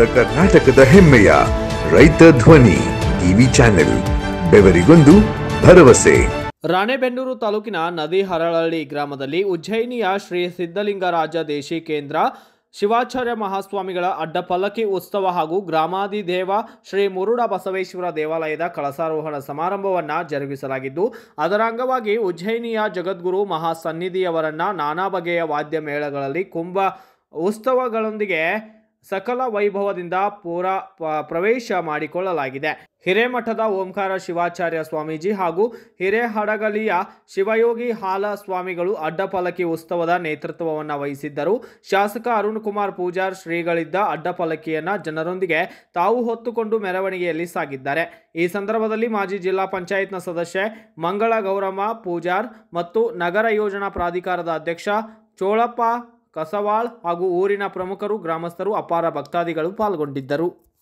ಕರ್ನಾಟಕದ ಹೆಮ್ಮೆಯ ರೈತ ಧ್ವನಿ ಟಿವಿ ಚಾನೆಲ್ ಬೆವರಿಗೊಂದು ಭರವಸೆ ರಾಣೆಬೆನ್ನೂರು ತಾಲೂಕಿನ ನದಿ ಹರಳಹಳ್ಳಿ ಗ್ರಾಮದಲ್ಲಿ ಉಜ್ಜಯಿನಿಯ ಶ್ರೀ ಸಿದ್ಧಲಿಂಗರಾಜ ದೇಶಿ ಕೇಂದ್ರ ಶಿವಾಚಾರ್ಯ ಮಹಾಸ್ವಾಮಿಗಳ ಅಡ್ಡಪಲ್ಲಕ್ಕಿ ಉತ್ಸವ ಹಾಗೂ ಗ್ರಾಮಾಧಿದೇವ ಶ್ರೀ ಮುರುಡ ಬಸವೇಶ್ವರ ದೇವಾಲಯದ ಕಳಸಾರೋಹಣ ಸಮಾರಂಭವನ್ನು ಜರುಗಿಸಲಾಗಿದ್ದು ಅದರ ಅಂಗವಾಗಿ ಉಜ್ಜಯಿನಿಯ ಜಗದ್ಗುರು ಮಹಾಸನ್ನಿಧಿಯವರನ್ನ ನಾನಾ ಬಗೆಯ ವಾದ್ಯ ಮೇಳಗಳಲ್ಲಿ ಕುಂಭ ಉತ್ಸವಗಳೊಂದಿಗೆ ಸಕಲ ವೈಭವದಿಂದ ಪೂರ ಪ- ಪ್ರವೇಶ ಮಾಡಿಕೊಳ್ಳಲಾಗಿದೆ ಹಿರೇಮಠದ ಓಂಕಾರ ಶಿವಾಚಾರ್ಯ ಸ್ವಾಮೀಜಿ ಹಾಗೂ ಹಿರೇಹಡಗಲಿಯ ಶಿವಯೋಗಿ ಹಾಲ ಸ್ವಾಮಿಗಳು ಅಡ್ಡಪಲ್ಲಕ್ಕಿ ಉತ್ಸವದ ನೇತೃತ್ವವನ್ನು ವಹಿಸಿದ್ದರು ಶಾಸಕ ಅರುಣ್ ಕುಮಾರ್ ಪೂಜಾರ್ ಶ್ರೀಗಳಿದ್ದ ಅಡ್ಡಪಲ್ಲಕ್ಕಿಯನ್ನ ಜನರೊಂದಿಗೆ ತಾವು ಹೊತ್ತುಕೊಂಡು ಮೆರವಣಿಗೆಯಲ್ಲಿ ಸಾಗಿದ್ದಾರೆ ಈ ಸಂದರ್ಭದಲ್ಲಿ ಮಾಜಿ ಜಿಲ್ಲಾ ಪಂಚಾಯತ್ನ ಸದಸ್ಯೆ ಮಂಗಳ ಗೌರಮ್ಮ ಪೂಜಾರ್ ಮತ್ತು ನಗರ ಯೋಜನಾ ಪ್ರಾಧಿಕಾರದ ಅಧ್ಯಕ್ಷ ಚೋಳಪ್ಪ ಕಸವಾಳ್ ಹಾಗೂ ಊರಿನ ಪ್ರಮುಖರು ಗ್ರಾಮಸ್ಥರು ಅಪಾರ ಭಕ್ತಾದಿಗಳು ಪಾಲ್ಗೊಂಡಿದ್ದರು